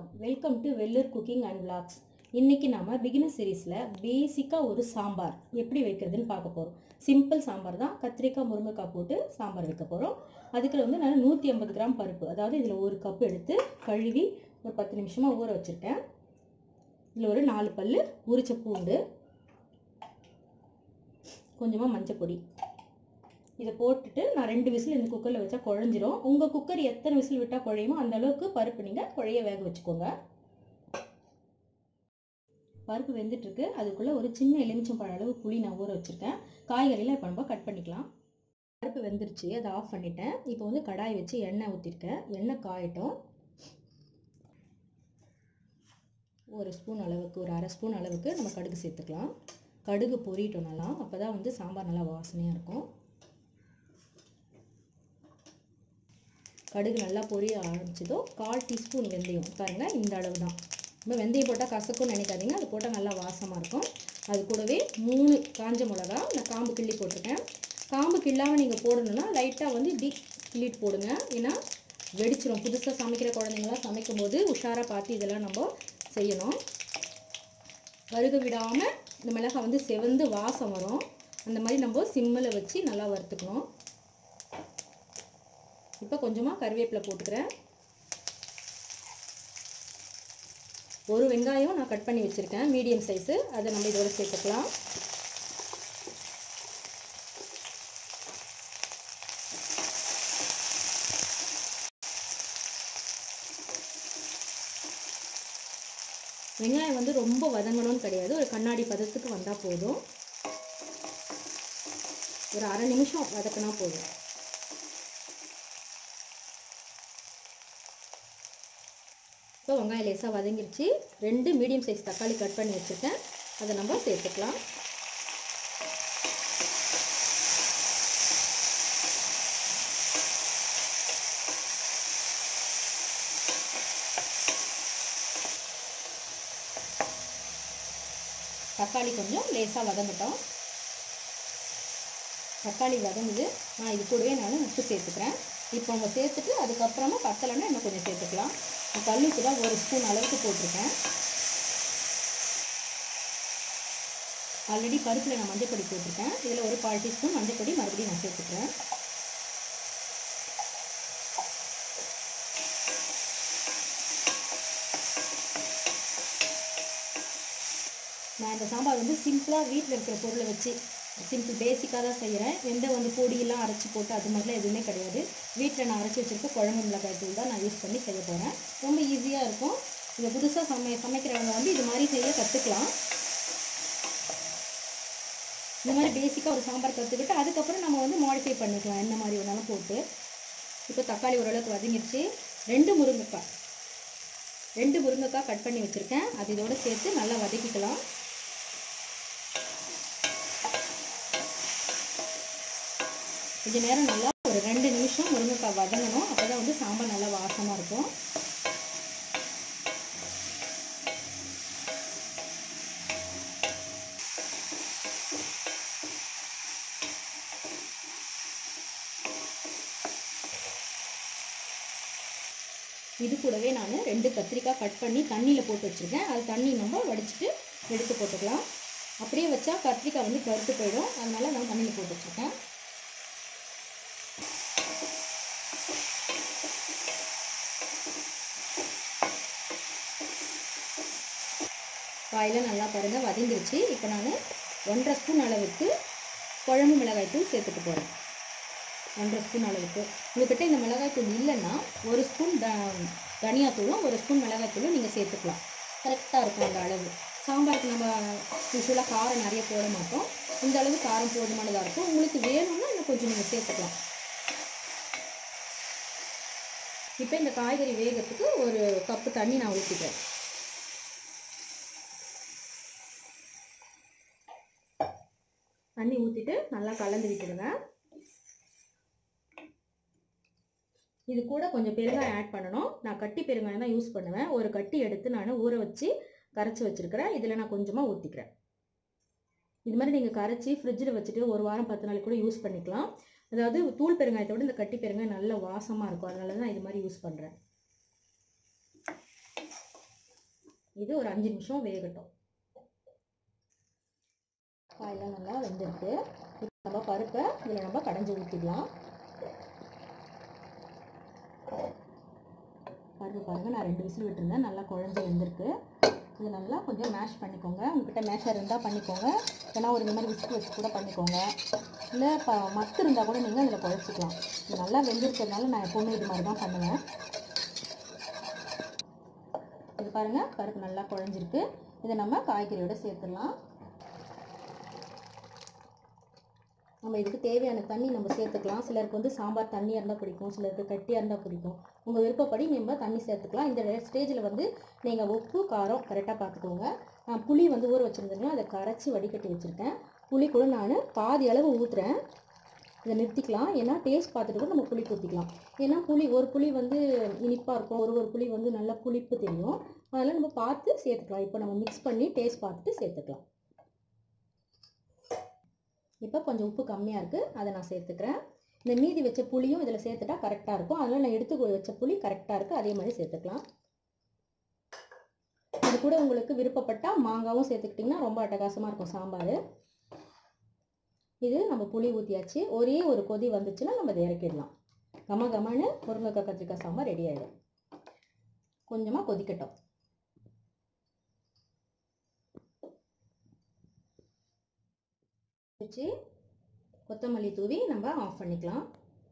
வணக்கம் welcome to Vellur cooking and vlogs இன்னைக்கு நாம பிகினர் சீரீஸில் பேசிக்காக ஒரு சாம்பார் எப்படி வைக்கிறதுன்னு பார்க்க போகிறோம் சிம்பிள் சாம்பார் தான் கத்திரிக்காய் முருங்கைக்காய் போட்டு சாம்பார் வைக்க போகிறோம் அதுக்கு வந்து நான் நூற்றி ஐம்பது கிராம் பருப்பு அதாவது இதில் ஒரு கப் எடுத்து கழுவி ஒரு பத்து நிமிஷமாக ஊற வச்சுருக்கேன் இதில் ஒரு நாலு பல் உரிச்ச பூண்டு கொஞ்சமாக மஞ்சள் பொடி இதை போட்டுட்டு நான் ரெண்டு விசில் இந்த குக்கரில் வச்சா குழஞ்சிரும் உங்கள் குக்கர் எத்தனை விசில் விட்டால் குழையுமோ அந்த அளவுக்கு பருப்பு நீங்கள் குழைய வேக வச்சுக்கோங்க பருப்பு வெந்துட்டுருக்கு அதுக்குள்ளே ஒரு சின்ன எலுமிச்சம்பழ அளவு புளி நான் ஊற வச்சுருக்கேன் காய்கறிலாம் இப்போ நம்ம கட் பண்ணிக்கலாம் பருப்பு வெந்துருச்சு அதை ஆஃப் பண்ணிட்டேன் இப்போ வந்து கடாய் வச்சு எண்ணெய் ஊற்றிருக்கேன் எண்ணெய் காயட்டும் ஒரு ஸ்பூன் அளவுக்கு ஒரு அரை ஸ்பூன் அளவுக்கு நம்ம கடுகு சேர்த்துக்கலாம் கடுகு பொரியட்டும் நல்லா அப்போ தான் வந்து சாம்பார் நல்லா வாசனையாக இருக்கும் கடுகு நல்லா பொரிய ஆரம்பிச்சதோ கால் டீஸ்பூன் வெந்தயம் பாருங்கள் இந்த அளவு தான் நம்ம வெந்தயம் போட்டால் கசக்கும்னு நினைக்காதீங்க அது போட்டால் நல்லா வாசமாக இருக்கும் அது கூடவே மூணு காஞ்ச மிளகா நான் காம்பு கிள்ளி போட்டிருக்கேன் காம்பு கிள்ளாமல் நீங்கள் போடணும்னா லைட்டாக வந்து இப்படி கிள்ளிட்டு போடுங்க ஏன்னா வெடிச்சிரும் புதுசாக சமைக்கிற குழந்தைங்களாம் சமைக்கும் போது உஷாராக பார்த்து இதெல்லாம் நம்ம செய்யணும் கருக விடாமல் இந்த மிளகாய் வந்து செவந்து வாசம் வரும் அந்த மாதிரி நம்ம சிம்மில் வச்சு நல்லா வறுத்துக்கணும் இப்போ கொஞ்சமாக கருவேப்பிலை போட்டுக்கிறேன் ஒரு வெங்காயம் நான் கட் பண்ணி வச்சுருக்கேன் மீடியம் சைஸு அதை நம்ம இதோட சேர்த்துக்கலாம் வெங்காயம் வந்து ரொம்ப வதங்கணும்னு கிடையாது ஒரு கண்ணாடி பதத்துக்கு வந்தால் போதும் ஒரு அரை நிமிஷம் வதக்கினா போதும் இப்போ வெங்காயம் லேசாக வதங்கிருச்சு ரெண்டு மீடியம் சைஸ் தக்காளி கட் பண்ணி வச்சுருக்கேன் அதை நம்ம சேர்த்துக்கலாம் தக்காளி கொஞ்சம் லேசாக வதங்கட்டும் தக்காளி வதங்குது நான் இது கூடவே நான் உப்பு சேர்த்துக்கிறேன் இப்போ நம்ம சேர்த்துட்டு அதுக்கப்புறமா பத்தலைன்னா இன்னும் கொஞ்சம் சேர்த்துக்கலாம் கல்லுக்கு தான் ஒரு ஸ்பூன் அளவுக்கு போட்டிருக்கேன் ஆல்ரெடி பருப்பில் நான் மஞ்சள் பொடி போட்டிருக்கேன் இதில் ஒரு கால் டீஸ்பூன் மஞ்சள் பொடி மறுபடியும் நான் சேர்த்துக்கிறேன் நான் இந்த சாம்பார் வந்து சிம்பிளாக வீட்டில் இருக்கிற பொருளை வச்சு சிம்பிள் பேசிக்காக தான் செய்கிறேன் எந்த வந்து பொடியெல்லாம் அரைச்சி போட்டு அது மாதிரிலாம் எதுவுமே கிடையாது வீட்டில் நான் அரைச்சி வச்சுருக்க குழம்பு மிளகாய் தூள் தான் நான் யூஸ் பண்ணி செய்ய போகிறேன் ரொம்ப ஈஸியாக இருக்கும் இதை புதுசாக சமை சமைக்கிறவங்க வந்து இது மாதிரி செய்ய கற்றுக்கலாம் இந்த மாதிரி பேசிக்காக ஒரு சாம்பார் கற்றுக்கிட்டு அதுக்கப்புறம் நம்ம வந்து மாடிஃபை பண்ணிக்கலாம் என்ன மாதிரி வேணாலும் போட்டு இப்போ தக்காளி ஓரளவுக்கு வதங்கிடுச்சு ரெண்டு முருங்கைக்காய் ரெண்டு முருங்கைக்காய் கட் பண்ணி வச்சுருக்கேன் அது இதோட சேர்த்து நல்லா வதக்கிக்கலாம் கொஞ்ச நேரம் நல்லா ஒரு ரெண்டு நிமிஷம் முருங்கைக்காய் வதங்கணும் அப்போ தான் வந்து சாம்பார் நல்லா வாசமாக இருக்கும் இது கூடவே நான் ரெண்டு கத்திரிக்காய் கட் பண்ணி தண்ணியில் போட்டு வச்சுருக்கேன் அது தண்ணி நம்ம வடிச்சிட்டு எடுத்து போட்டுக்கலாம் அப்படியே வச்சா கத்திரிக்காய் வந்து கருத்து போயிடும் அதனால் நான் தண்ணியில் போட்டு வச்சுருக்கேன் காயில் நல்லா பாருங்கள் வதங்கிருச்சு இப்போ நான் ஒன்றரை ஸ்பூன் அளவுக்கு குழம்பு மிளகாய் தூள் சேர்த்துட்டு போகிறேன் ஒன்றரை ஸ்பூன் அளவுக்கு உங்கள்கிட்ட இந்த மிளகாய் தூள் இல்லைன்னா ஒரு ஸ்பூன் த தனியாத்தூளும் ஒரு ஸ்பூன் மிளகாய் தூளும் நீங்கள் சேர்த்துக்கலாம் கரெக்டாக இருக்கும் அந்த அளவு சாம்பாருக்கு நம்ம யூஸ்வலாக காரம் நிறைய போட மாட்டோம் இந்த அளவு காரம் போதுமானதாக இருக்கும் உங்களுக்கு வேணும்னா இன்னும் கொஞ்சம் நீங்கள் சேர்த்துக்கலாம் இப்போ இந்த காய்கறி வேகிறதுக்கு ஒரு கப்பு தண்ணி நான் ஊற்றிக்கிறேன் தண்ணி ஊற்றிட்டு நல்லா கலந்து விட்டுடுங்க இது கூட கொஞ்சம் பெருங்காயம் ஆட் பண்ணணும் நான் கட்டி பெருங்காயம் தான் யூஸ் பண்ணுவேன் ஒரு கட்டி எடுத்து நான் ஊற வச்சு கரைச்சி வச்சுருக்கிறேன் இதில் நான் கொஞ்சமாக ஊற்றிக்கிறேன் இது மாதிரி நீங்கள் கரைச்சி ஃப்ரிட்ஜில் வச்சுட்டு ஒரு வாரம் பத்து நாளைக்கு கூட யூஸ் பண்ணிக்கலாம் அதாவது தூள் பெருங்காயத்தை விட இந்த கட்டி பெருங்காயம் நல்ல வாசமாக இருக்கும் அதனால தான் நான் இது மாதிரி யூஸ் பண்ணுறேன் இது ஒரு அஞ்சு நிமிஷம் வேகட்டும் காயெல்லாம் நல்லா வெந்திருக்கு இப்போ நம்ம பருப்பை இதில் நம்ம கடைஞ்சி ஊற்றிடலாம் பருப்பு பாருங்கள் நான் ரெண்டு விசில் விட்டுருந்தேன் நல்லா குழஞ்சி வெந்திருக்கு இது நல்லா கொஞ்சம் மேஷ் பண்ணிக்கோங்க உங்ககிட்ட மேஷர் இருந்தால் பண்ணிக்கோங்க இல்லைனா ஒரு இந்த மாதிரி விஸ்க் வச்சு கூட பண்ணிக்கோங்க இல்லை இப்போ மத்து இருந்தால் கூட நீங்கள் அதில் குழச்சிக்கலாம் இது நல்லா வெந்திருக்கிறதுனால நான் எப்போவுமே இது மாதிரி தான் பண்ணுவேன் இது பாருங்கள் பருப்பு நல்லா குழஞ்சிருக்கு இதை நம்ம காய்கறியோட சேர்த்துடலாம் நம்ம இதுக்கு தேவையான தண்ணி நம்ம சேர்த்துக்கலாம் சிலருக்கு வந்து சாம்பார் தண்ணியாக இருந்தால் பிடிக்கும் சிலருக்கு கட்டியாக இருந்தால் பிடிக்கும் உங்கள் விருப்பப்படி நம்ம தண்ணி சேர்த்துக்கலாம் இந்த ஸ்டேஜில் வந்து நீங்கள் உப்பு காரம் கரெக்டாக பார்த்துக்கோங்க நான் புளி வந்து ஊற வச்சுருந்தேன்னா அதை கரைச்சி வடிகட்டி வச்சுருக்கேன் புளி கூட நான் பாதி அளவு ஊற்றுறேன் இதை நிறுத்திக்கலாம் ஏன்னா டேஸ்ட் பார்த்துட்டு கூட நம்ம புளி ஊற்றிக்கலாம் ஏன்னா புளி ஒரு புளி வந்து இனிப்பாக இருக்கும் ஒரு ஒரு புளி வந்து நல்லா புளிப்பு தெரியும் அதனால் நம்ம பார்த்து சேர்த்துக்கலாம் இப்போ நம்ம மிக்ஸ் பண்ணி டேஸ்ட் பார்த்துட்டு சேர்த்துக்கலாம் இப்போ கொஞ்சம் உப்பு கம்மியாக இருக்குது அதை நான் சேர்த்துக்கிறேன் இந்த மீதி வச்ச புளியும் இதில் சேர்த்துட்டா கரெக்டாக இருக்கும் அதனால் நான் எடுத்து வச்ச புளி கரெக்டாக இருக்குது அதே மாதிரி சேர்த்துக்கலாம் இது கூட உங்களுக்கு விருப்பப்பட்டால் மாங்காவும் சேர்த்துக்கிட்டிங்கன்னா ரொம்ப அட்டகாசமாக இருக்கும் சாம்பார் இது நம்ம புளி ஊற்றியாச்சு ஒரே ஒரு கொதி வந்துச்சுன்னா நம்ம இதை இறக்கிடலாம் கம கமன்னு முருங்கைக்காய் கத்திரிக்காய் சாம்பார் ரெடி ஆகிடும் கொஞ்சமாக கொதிக்கட்டும் வச்சு கொத்தமல்லி தூவி நம்ம ஆஃப் பண்ணிக்கலாம்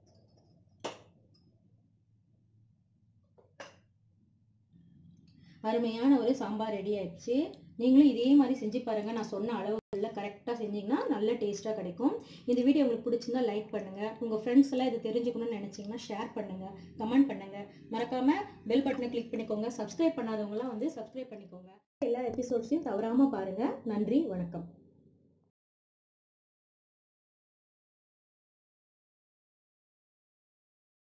அருமையான ஒரு சாம்பார் ரெடி ஆயிடுச்சு நீங்களும் இதே மாதிரி செஞ்சு பாருங்கள் நான் சொன்ன அளவுகளில் கரெக்டாக செஞ்சீங்கன்னா நல்ல டேஸ்ட்டாக கிடைக்கும் இந்த வீடியோ உங்களுக்கு பிடிச்சிருந்தா லைக் பண்ணுங்கள் உங்கள் ஃப்ரெண்ட்ஸ் எல்லாம் இது தெரிஞ்சுக்கணும்னு நினச்சிங்கன்னா ஷேர் பண்ணுங்கள் கமெண்ட் பண்ணுங்கள் மறக்காமல் பெல் பட்டனை கிளிக் பண்ணிக்கோங்க சப்ஸ்கிரைப் பண்ணாதவங்களாம் வந்து சப்ஸ்கிரைப் பண்ணிக்கோங்க எல்லா எபிசோட்ஸையும் தவறாமல் பாருங்கள் நன்றி வணக்கம்